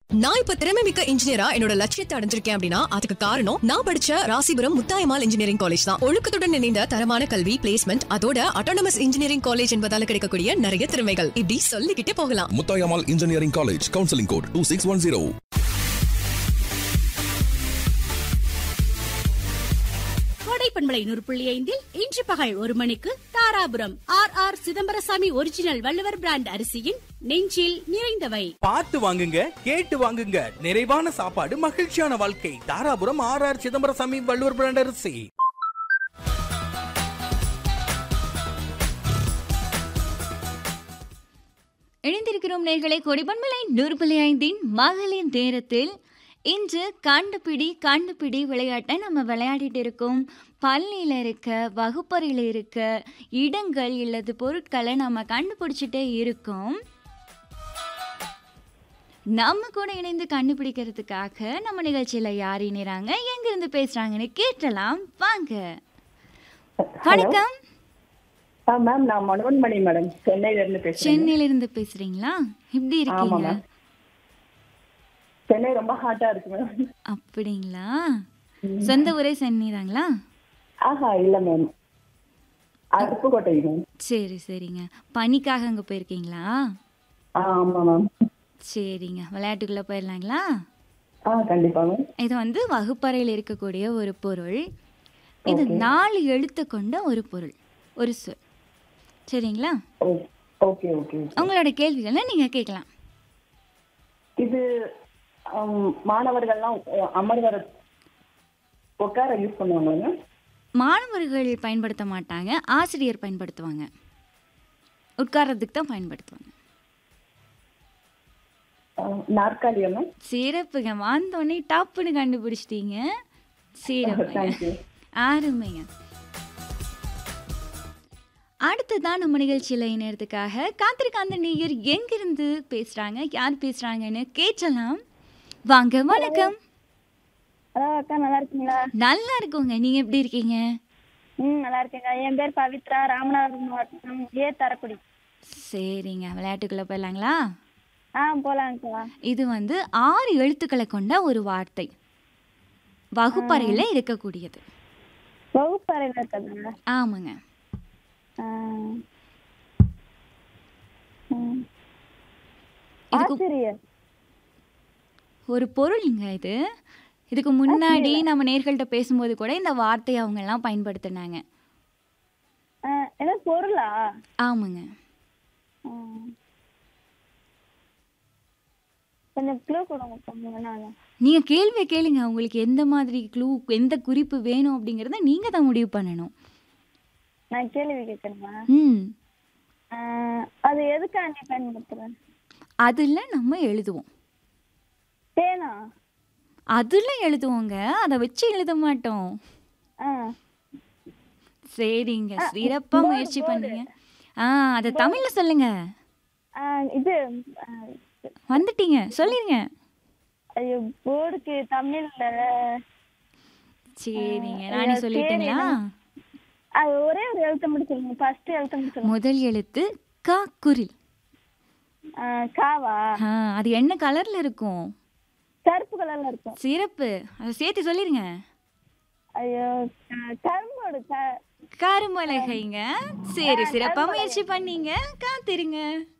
நான் இப்ப திறமை மிக்க இன்ஜினியரா என்னோட லட்சியத்தை அடைஞ்சிருக்கேன் அப்படின்னா அதுக்கு காரணம் நான் படிச்ச ராசிபுரம் முத்தாயமால் இன்ஜினியரிங் காலேஜ் தான் ஒழுக்கத்துடன் இணைந்த தரமான கல்வி பிளேஸ்மெண்ட் அதோட அட்டானமஸ் இன்ஜினியரிங் காலேஜ் என்பதால கிடைக்கக்கூடிய நிறைய திறமைகள் இப்படி சொல்லிக்கிட்டே போகலாம் Muthayammal engineering college counselling code two six one zero Kodai பண்பலை நூறு புள்ளி ஐந்தில் இன்று பகல் ஒரு மணிக்கு Dharapuram R R Chidambarasamy original Valluvar brand அரிசியின் நெஞ்சில் நிறைந்தவை பார்த்து வாங்குங்க கேட்டு வாங்குங்க நிறைவான சாப்பாடு மகிழ்ச்சியான வாழ்க்கை Dharapuram R R Chidambarasamy Valluvar brand அரிசி இணைந்திருக்கிறோம் நேர்களை கொடிபன்மலை நூறு புள்ளி ஐந்தின் மகளிர் நேரத்தில் இன்று கண்டுபிடி கண்டுபிடி விளையாட்டை நம்ம விளையாடிட்டு இருக்கோம் பள்ளியில் இருக்க வகுப்பறையில் இருக்க இடங்கள் இல்லது பொருட்களை நம்ம கண்டுபிடிச்சிட்டே இருக்கோம் நம்ம கூட இணைந்து கண்டுபிடிக்கிறதுக்காக நம்ம நிகழ்ச்சியில் யார் இணைறாங்க எங்கிருந்து பேசுகிறாங்கன்னு கேட்டலாம் வாங்க வணக்கம் ஆ மேம் நான் மனோன்மணி மேடம் சென்னையில இருந்து பேசுறேன் சென்னையிலிருந்து பேசுறீங்களா எப்படி ஆமா இருக்கீங்க மேம் சென்னை ரொம்ப ஹாட்டா இருக்கு மேம் அப்படிங்களா சொந்த ஊரே சென்னைதாங்களா ஆஹா இல்ல மேம் அருப்புக்கோட்டை மேம் சரி சரிங்க பனிக்காக அங்கே போயிருக்கீங்களா ஆ ஆமா மேம் சரிங்க விளையாட்டுக்குள்ளே போயிடலாங்களா ஆ கண்டிப்பா மேம் இது வந்து வகுப்பறையில் இருக்கக்கூடிய ஒரு பொருள் இது நாலு எழுத்து கொண்ட ஒரு பொருள் ஒரு சொல் சரிங்களா ஓ- ஓகே ஓகே உங்களோட கேள்விகளை நீங்கள் கேட்கலாம் இது ஆம், மாணவர்கள்லாம் அ- அமர்வர உட்கார யூஸ் பண்ணுவாங்க மேம் மாணவர்கள் பயன்படுத்த மாட்டாங்க ஆசிரியர் பயன்படுத்துவாங்க உட்கார்றதுக்கு தான் பயன்படுத்துவாங்க ஆ, நாற்காலியா மேம் சிறப்புங்க வந்தோடனே டப்புன்னு கண்டுபிடிச்சிட்டீங்க சிறப்புங்க தேங்க்யூ அருமைங்க அடுத்ததான் நம்ம நிகழ்ச்சியில் இணையறதுக்காக காத்திருக்காந்த நேயர் எங்கிருந்து பேசுறாங்க யார் பேசுறாங்கன்னு கேட்டலாம் வாங்க வணக்கம் ஹலோ அக்கா நல்லா இருக்கீங்களா நல்லா இருக்கோங்க நீங்க எப்படி இருக்கீங்க ம் நல்லா இருக்கேங்க என் பேர் பவித்ரா ராமநாதபுரம் மாவட்டம் ஏ தரக்குடி சரிங்க விளையாட்டுக்குள்ள போயிடலாங்களா ஆ போலாங்கக்கா இது வந்து ஆறு எழுத்துக்களை கொண்ட ஒரு வார்த்தை வகுப்பறையில் இருக்கக்கூடியது வகுப்பறையில் இருக்கிறதுங்க ஆமாங்க ஆ. ம். இதுக்கு ஆசிரியர் ஒரு பொருளுங்க இது இதுக்கு முன்னாடி நம்ம நேர்கள்ட்ட பேசும்போது கூட இந்த வார்த்தையை அவங்க எல்லாம் பயன்படுத்தினாங்க ஆ, என்ன பொருளா ஆமாங்க ஆ. கொஞ்சம் க்ளூ கொடுங்க கொஞ்சம் நீங்கள் கேள்வியை கேளுங்க உங்களுக்கு எந்த மாதிரி க்ளூ எந்த குறிப்பு வேணும் அப்படிங்கிறத நீங்கள் தான் முடிவு பண்ணணும் நான் கேள்வி கேட்கணுமா ம் ஆ, அது எதுக்காண்டி பயன்படுத்துறேன் அதில் நம்ம எழுதுவோம் பேனா அதில் எழுதுவோங்க அதை வச்சு எழுத மாட்டோம் ஆ சரிங்க சிறப்பாக முயற்சி பண்ணுங்க ஆ அதை தமிழில் சொல்லுங்க ஆ, இது ஆ, வந்துட்டீங்க சொல்லிருங்க ஐயோ போர்டுக்கு தமிழ்ல சரிங்க நானே சொல்லிட்டீங்களா அது ஒரே ஒரு எழுத்த மட்டும் சொல்லுங்க ஃபர்ஸ்ட் எழுத்த மட்டும் சொல்லுங்க முதல் எழுத்து கா குரில் ஆ, காவா ஆ அது என்ன கலரில் இருக்கும் கருப்பு கலர்ல இருக்கும் சிறப்பு அதை சேர்த்து சொல்லிருங்க ஐயோ க- கரும்போடு க- கரும்பலகைங்க சரி சிறப்பா முயற்சி பண்ணீங்க காத்திருங்க